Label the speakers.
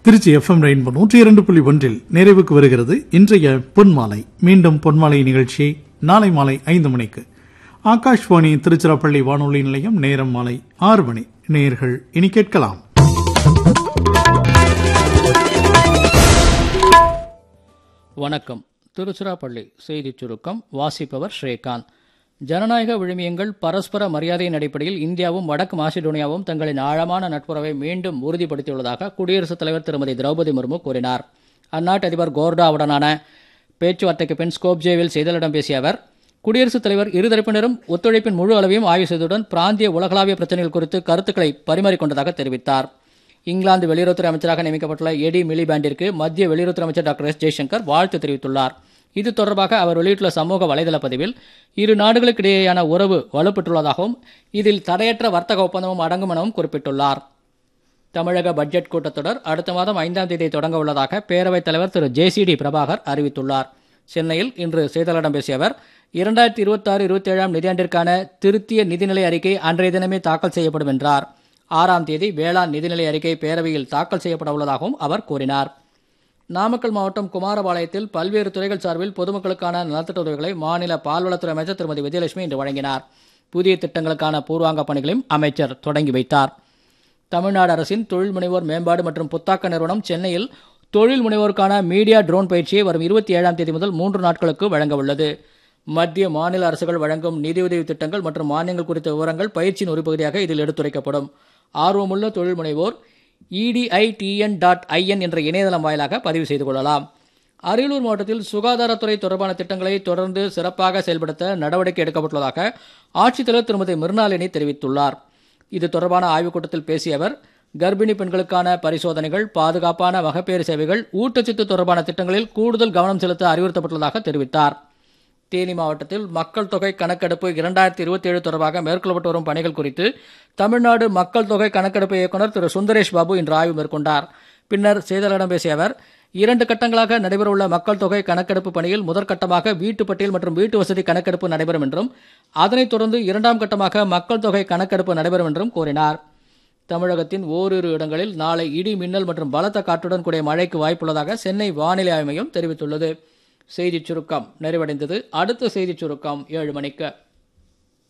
Speaker 1: Trichy FM rainbow நூற்றி இரண்டு புள்ளி ஒன்றில் நிறைவுக்கு வருகிறது இன்றைய பொன்மாலை மீண்டும் பொன்மாலை நிகழ்ச்சி நாளை மாலை ஐந்து மணிக்கு ஆகாஷ்வாணி திருச்சிராப்பள்ளி வானொலி நிலையம் நேரம் மாலை ஆறு மணி நேயர்கள் இனி கேட்கலாம்
Speaker 2: வணக்கம் திருச்சிராப்பள்ளி செய்திச் சுருக்கம் வாசிப்பவர் ஸ்ரீகாந்த் ஜனநாயக விழுமியங்கள் பரஸ்பர மரியாதையின் அடிப்படையில் இந்தியாவும் வடக்கு மாசிடோனியாவும் தங்களின் ஆழமான நட்புறவை மீண்டும் உறுதிப்படுத்தியுள்ளதாக குடியரசுத் தலைவர் திருமதி திரௌபதி முர்மு கூறினார் அந்நாட்டு அதிபர் கோர்டாவுடனான பேச்சுவார்த்தைக்கு பின் ஸ்கோப்ஜேவில் செய்தியாளரிடம் பேசிய அவர் குடியரசுத் தலைவர் இருதரப்பினரும் ஒத்துழைப்பின் முழு அளவையும் ஆய்வு செய்ததுடன் பிராந்திய உலகளாவிய பிரச்சனைகள் குறித்து கருத்துக்களை பரிமாறிக்கொண்டதாக தெரிவித்தார் இங்கிலாந்து வெளியுறவுத்துறை அமைச்சராக நியமிக்கப்பட்டுள்ள எடி மிலிபேண்டிற்கு மத்திய வெளியுறவுத்துறை அமைச்சர் டாக்டர் எஸ் ஜெய்சங்கர் வாழ்த்து தெரிவித்துள்ளார் இது தொடர்பாக அவர் வெளியிட்டுள்ள சமூக வலைதள பதிவில் இரு நாடுகளுக்கிடையேயான உறவு வலுப்பெற்றுள்ளதாகவும் இதில் தடையற்ற வர்த்தக ஒப்பந்தமும் அடங்கும் எனவும் குறிப்பிட்டுள்ளார் தமிழக பட்ஜெட் கூட்டத்தொடர் அடுத்த மாதம் ஐந்தாம் தேதி தொடங்க உள்ளதாக பேரவைத் தலைவர் திரு ஜே சி டி பிரபாகர் அறிவித்துள்ளார் சென்னையில் இன்று செய்தியாளர்களிடம் பேசிய அவர் இரண்டாயிரத்தி இருபத்தாறு இருபத்தேழாம் நிதியாண்டிற்கான திருத்திய நிதிநிலை அறிக்கை அன்றைய தினமே தாக்கல் செய்யப்படும் என்றார் ஆறாம் தேதி வேளாண் நிதிநிலை அறிக்கை பேரவையில் தாக்கல் செய்யப்பட உள்ளதாகவும் அவர் கூறினார் நாமக்கல் மாவட்டம் குமாரபாளையத்தில் பல்வேறு துறைகள் சார்பில் பொதுமக்களுக்கான நலத்திட்ட உதவிகளை மாநில பால்வளத்துறை அமைச்சர் திருமதி விஜயலட்சுமி இன்று வழங்கினார் புதிய திட்டங்களுக்கான பூர்வாங்க பணிகளையும் அமைச்சர் தொடங்கி வைத்தார் தமிழ்நாடு அரசின் தொழில் முனைவோர் மேம்பாடு மற்றும் புத்தாக்க நிறுவனம் சென்னையில் தொழில் முனைவோருக்கான மீடியா ட்ரோன் பயிற்சியை வரும் இருபத்தி ஏழாம் தேதி முதல் மூன்று நாட்களுக்கு வழங்க உள்ளது மத்திய மாநில அரசுகள் வழங்கும் நிதியுதவி திட்டங்கள் மற்றும் மானியங்கள் குறித்த விவரங்கள் பயிற்சியின் ஒரு பகுதியாக இதில் எடுத்துரைக்கப்படும் ஆர்வமுள்ள தொழில் முனைவோர் இடிஐடிஎன் டாட் ஐஎன் என்ற இணையதளம் வாயிலாக பதிவு செய்து கொள்ளலாம் அரியலூர் மாவட்டத்தில் சுகாதாரத்துறை தொடர்பான திட்டங்களை தொடர்ந்து சிறப்பாக செயல்படுத்த நடவடிக்கை எடுக்கப்பட்டுள்ளதாக ஆட்சித்தலைவர் திருமதி மிருணாளினி தெரிவித்துள்ளார் இது தொடர்பான ஆய்வுக் கூட்டத்தில் பேசிய அவர் கர்ப்பிணி பெண்களுக்கான பரிசோதனைகள் பாதுகாப்பான மகப்பேறு சேவைகள் ஊட்டச்சத்து தொடர்பான திட்டங்களில் கூடுதல் கவனம் செலுத்த அறிவுறுத்தப்பட்டுள்ளதாக தெரிவித்தார் தேனி மாவட்டத்தில் மக்கள் தொகை கணக்கெடுப்பு இரண்டாயிரத்தி இருபத்தி ஏழு தொடர்பாக மேற்கொள்ளப்பட்டு வரும் பணிகள் குறித்து தமிழ்நாடு மக்கள் தொகை கணக்கெடுப்பு இயக்குநர் திரு சுந்தரேஷ் பாபு இன்று ஆய்வு மேற்கொண்டார் பின்னர் செய்தியாளரிடம் பேசிய அவர் இரண்டு கட்டங்களாக நடைபெறவுள்ள மக்கள் தொகை கணக்கெடுப்பு பணியில் முதற்கட்டமாக வீட்டு பட்டியல் மற்றும் வீட்டு வசதி கணக்கெடுப்பு நடைபெறும் என்றும் அதனைத் தொடர்ந்து இரண்டாம் கட்டமாக மக்கள் தொகை கணக்கெடுப்பு நடைபெறும் என்றும் கூறினார் தமிழகத்தின் ஓரிரு இடங்களில் நாளை இடி மின்னல் மற்றும் பலத்த காற்றுடன் கூடிய மழைக்கு வாய்ப்புள்ளதாக சென்னை வானிலை ஆய்வு மையம் தெரிவித்துள்ளது செய்திச் சுருக்கம் நிறைவடைந்தது அடுத்த செய்திச் சுருக்கம் ஏழு மணிக்கு